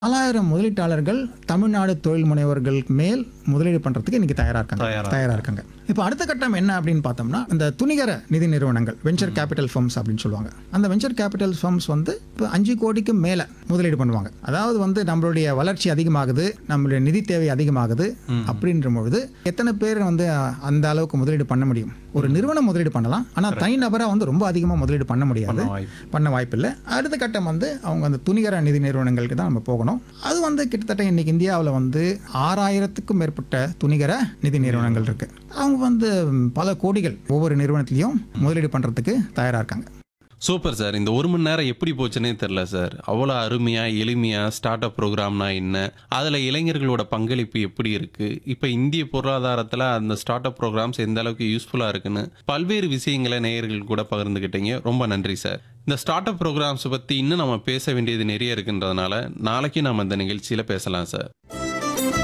நாலாயிரம் முதலீட்டாளர்கள் தமிழ்நாடு தொழில் முனைவர்கள் மேல் முதலீடு பண்றதுக்கு இன்னைக்கு தயாரா இருக்காங்க தயாரா தயாரா இருக்காங்க இப்போ அடுத்த கட்டம் என்ன அப்படின்னு பார்த்தோம்னா இந்த துணிகர நிதி நிறுவனங்கள் வெஞ்சர் கேபிட்டல் ஃபர்ம்ஸ் அப்படின்னு சொல்லுவாங்க அந்த வெஞ்சர் கேபிட்டல் ஃபர்ம்ஸ் வந்து இப்போ அஞ்சு கோடிக்கு மேல முதலீடு பண்ணுவாங்க அதாவது வந்து நம்மளுடைய வளர்ச்சி அதிகமாகுது நம்மளுடைய நிதி தேவை அதிகமாகுது அப்படின்ற பொழுது எத்தனை பேர் வந்து அஹ், அந்த அளவுக்கு முதலீடு பண்ண முடியும் ஒரு நிறுவனம் முதலீடு பண்ணலாம் ஆனா தனிநபரா வந்து ரொம்ப அதிகமா முதலீடு பண்ண முடியாது பண்ண வாய்ப்பு. பண்ண வாய்ப்பில்லை அடுத்த கட்டம் வந்து அவங்க அந்த துணிகர நிதி நிறுவனங்களுக்கு தான் நம்ம போகணும் அது வந்து கிட்டத்தட்ட இன்னைக்கு இந்தியாவில் வந்து ஆறாயிரத்துக்கும் மேற்பட்ட துணிகர நிதி நிறுவனங்கள் இருக்கு அவங்க வந்து ம், பல கோடிகள் ஒவ்வொரு நிறுவனத்திலையும் முதலீடு பண்றதுக்கு தயாரா இருக்காங்க சூப்பர் சார் இந்த ஒரு மணி நேரம் எப்படி போச்சுன்னே தெரில சார் அவ்வளோ அருமையா எளிமையா ஸ்டார்ட் அப் ப்ரோக்ராம்னா என்ன அதில் இளைஞர்களோட பங்களிப்பு எப்படி இருக்கு இப்போ இந்திய பொருளாதாரத்தில் அந்த ஸ்டார்ட் அப் ப்ரோக்ராம்ஸ் எந்த அளவுக்கு யூஸ்ஃபுல்லாக இருக்குன்னு பல்வேறு விஷயங்களை நேயர்கள் கூட பகிர்ந்துக்கிட்டீங்க ரொம்ப நன்றி சார் இந்த ஸ்டார்ட் அப் ப்ரோக்ராம்ஸ் பற்றி இன்னும் நம்ம பேச வேண்டியது நிறைய இருக்குன்றதுனால நாளைக்கு நம்ம இந்த நிகழ்ச்சியில் பேசலாம் சார்